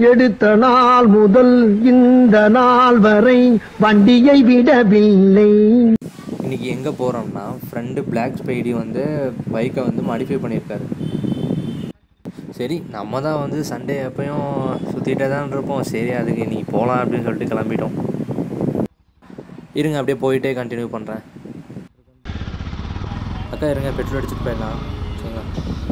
எடுத்த நாள் முதல் இந்த நாள் வரை வண்டியை விடவில்லை இன்றைக்கி எங்கே போகிறோம்னா ஃப்ரெண்டு பிளாக் ஸ்பைடி வந்து பைக்கை வந்து மாடிஃபை பண்ணியிருக்காரு சரி நம்ம தான் வந்து சண்டே எப்பயும் சுற்றிட்டே தான் இருப்போம் சரி அதுக்கு நீ போகலாம் அப்படின்னு சொல்லிட்டு கிளம்பிட்டோம் இருங்க அப்படியே போயிட்டே கண்டினியூ பண்ணுறேன் அக்கா இருங்க பெட்ரோல் அடிச்சுட்டு போயிடலாம் சரிங்களா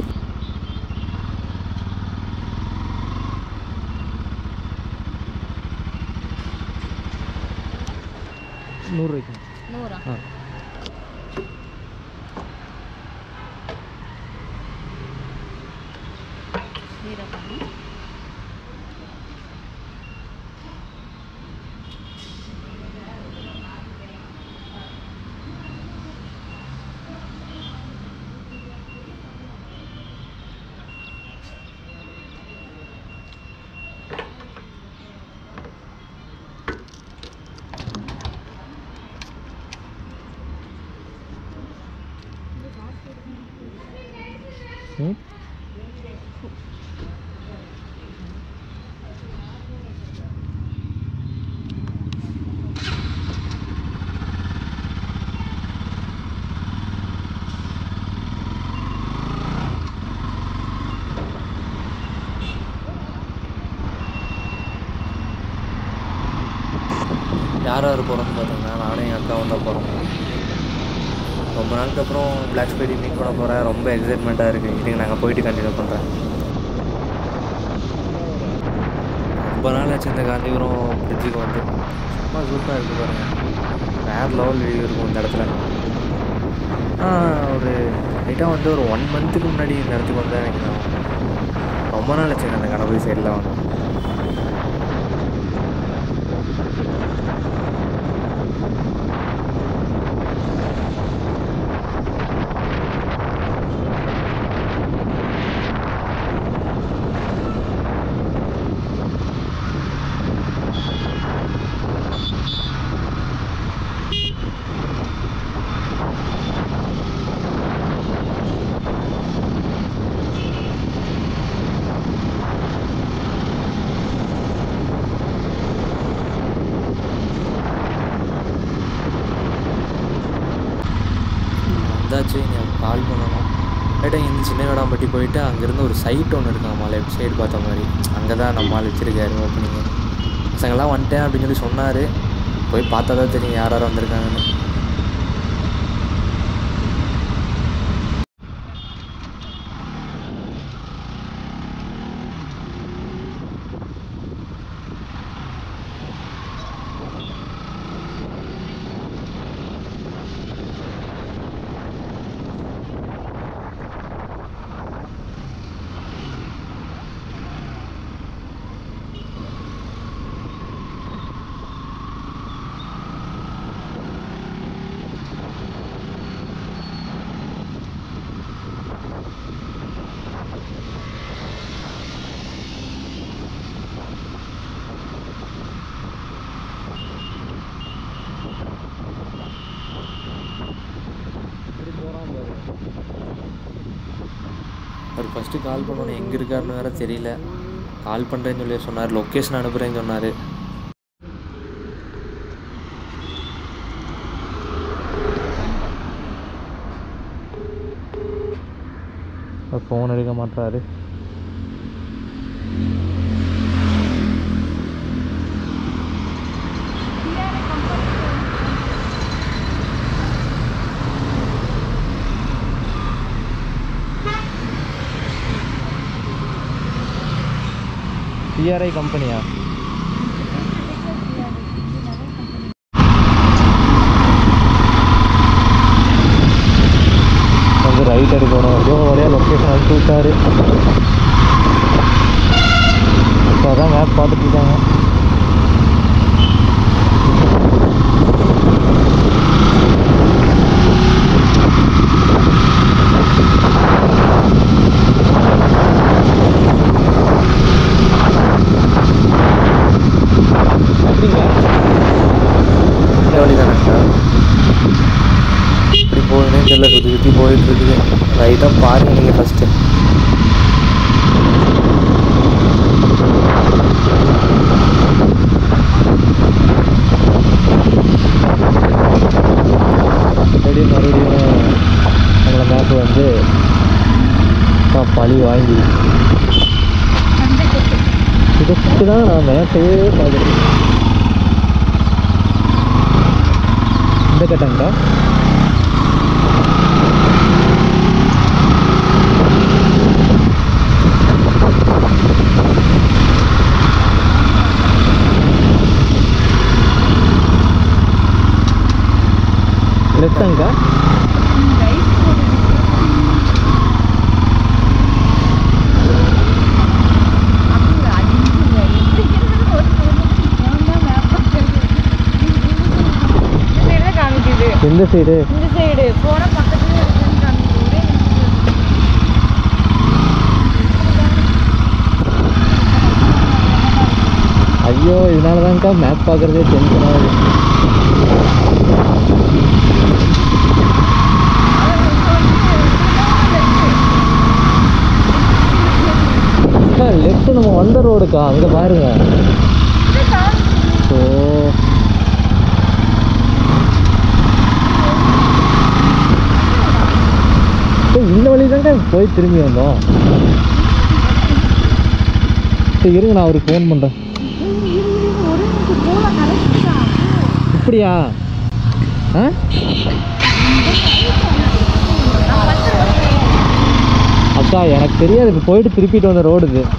நூறுரூவாய்க்கு நூறா ஆ வீரபாணி ம் யார் யார் போகிறோம்னு பார்த்தீங்கன்னா நானும் என் அக்காவும் தான் போகிறோம் ரொம்ப நாளுக்கு அப்புறம் பிளாக் ஸ்பைடி மீட் பண்ண போகிறேன் ரொம்ப எக்ஸைட்மெண்ட்டாக இருக்குது இதுக்கு நாங்கள் போயிட்டு கண்டினியூ பண்ணுறேன் ரொம்ப நாள் ஆச்சு இந்த காந்திபுரம் பிரிட்ஜுக்கு வந்து சும்மா சூப்பராக இருக்குது பாருங்கள் வேறு லெவல் வியூ இருக்கும் இந்த இடத்துல ஆ, ஒரு லைட்டாக வந்து ஒரு ஒன் மந்த்துக்கு முன்னாடி இந்த இடத்துக்கு வந்தேன் எனக்கு நான் ரொம்ப நாள் ஆச்சு அந்த கணபதி சைடில் வந்து வந்தாச்சு நீ கால் பண்ணணும் ரைட்டாக இங்கே சின்ன வேடாம்பட்டி போயிட்டு அங்கேருந்து ஒரு சைட் ஒன்று இருக்காம்மா லெஃப்ட் சைடு பார்த்த மாதிரி அங்கே தான் நம்ம ஆள் வச்சிருக்காரு ஓப்பனிங்கு பசங்கள்லாம் வந்துட்டேன் அப்படின்னு சொல்லி சொன்னார் போய் பார்த்தா தான் தெரியும் யார் யார் வந்திருக்காங்கன்னு அவர் ஃபஸ்ட்டு கால் பண்ணணும் எங்கே இருக்காருன்னு வேறு தெரியல கால் பண்ணுறேன்னு சொல்லி சொன்னார் லொக்கேஷன் அனுப்புகிறேன்னு சொன்னார் ஃபோன் எடுக்க மாட்டாரு சிஆர்ஐ கம்பெனியா வந்து ரைட் எடுக்கணும் ஏதோ வழியாக லொக்கேஷன் அனுப்பிச்சு விட்டாரு இப்போ அதான் மேப் பார்த்துட்டு இருக்காங்க இந்த வழி தானே இப்படி போகுதுன்னே தெரியல சுற்றி சுற்றி போயிட்டு இருக்குது ரைட்டாக பாருங்க நீங்கள் ஃபஸ்ட்டு இதுக்கு தான் நான் மேட்டையே பார்க்குறேன் இந்த கட்டங்கா லெஃப்டாங்கா காமிக்குது எந்த சைடு இந்த சைடு போன பக்கத்துல இருக்குன்னு காமிக்குது ஒரே ஐயோ இதனால தான்க்கா மேப் பார்க்குறதே டென்ஷன் ஆகுது லெஃப்ட் நம்ம வந்த ரோடுக்கா அங்கே பாருங்க ஸோ இந்த வழி தாங்க போய் திரும்பி வந்தோம் சரி இருங்க நான் அவருக்கு ஃபோன் பண்ணுறேன் இப்படியா ஆ அக்கா எனக்கு தெரியாது இப்போ போயிட்டு திருப்பிட்டு வந்த ரோடு இது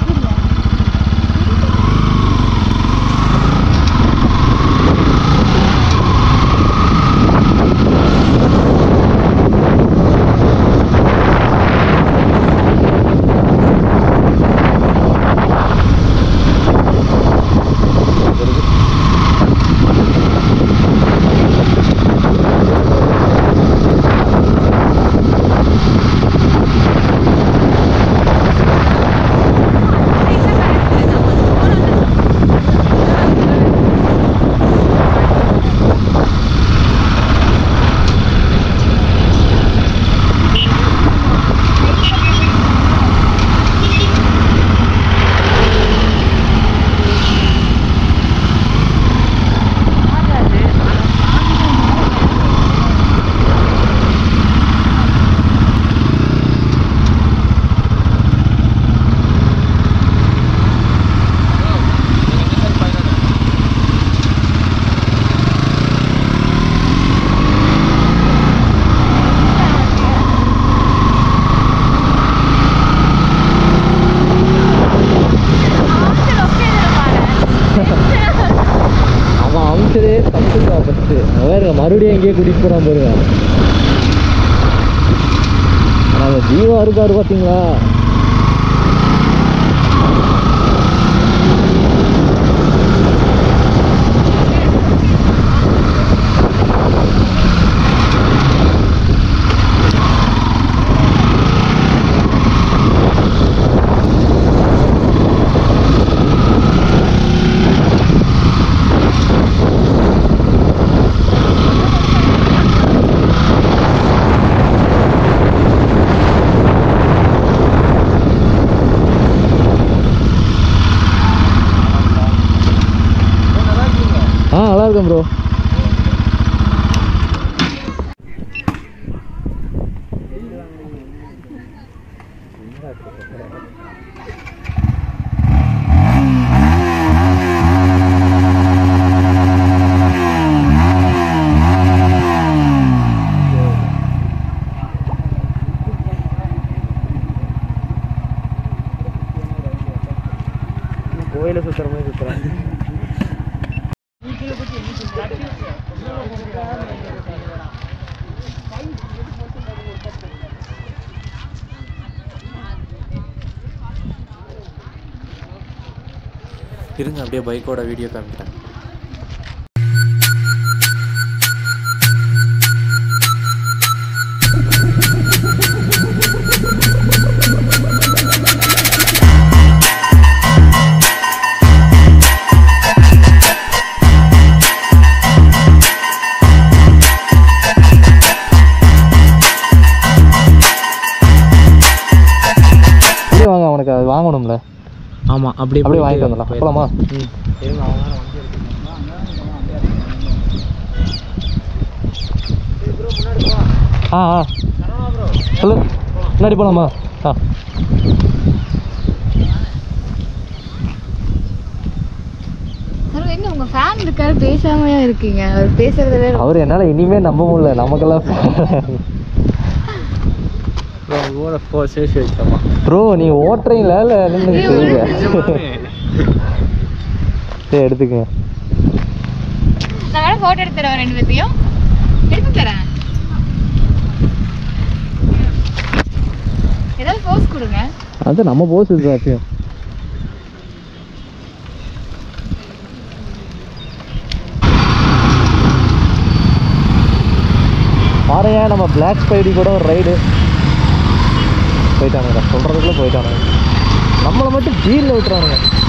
அவன் அமிச்சதே தப்புக்கா ஃபஸ்ட்டு வேறுங்க மறுபடியும் எங்கேயே கூட்டிகிட்டு போகிறான் பாருங்க ஆனால் அந்த ஜீவா இருக்காரு பார்த்தீங்களா ஆ நல்லா இருக்கேன் ப்ரோ கோயிலை சுற்றுற மாதிரி சுற்றுறேன் இருங்க அப்படியே பைக்கோட வீடியோ காமிக்கிறேன் அப்படியே வாங்க அவனுக்கு அது வாங்கணும்ல ஆமாம் அப்படியே அப்படியே வாங்கிட்டு வந்துடலாம் போலாமா ஆ ஆ சொல்லு முன்னாடி போலாமா ஆ என்ன உங்க ஃபேன் இருக்காரு பேசாமையா இருக்கீங்க அவர் பேசுறத வேற அவர் என்னால் இனிமே நம்ப முடியல நமக்கெல்லாம் ஊரை போ சேஷ் வச்சோமா ப்ரோ நீங்க ஓட்டுறீங்களா இல்லை நின்று செய்யுங்க சரி எடுத்துக்கங்க நான் வேணா போட்டோ எடுத்து தரேன் ரெண்டு பேத்தையும் எடுத்து தரேன் ஏதாவது போஸ் கொடுங்க அது நம்ம போஸ் இதுதாச்சும் பாருங்க நம்ம பிளாக் ஸ்பைடி கூட ஒரு ரைடு போயிட்டானுங்க சொல்கிறதுக்குள்ளே போயிட்டானுங்க நம்மளை மட்டும் ஜீலில் விட்டுறானுங்க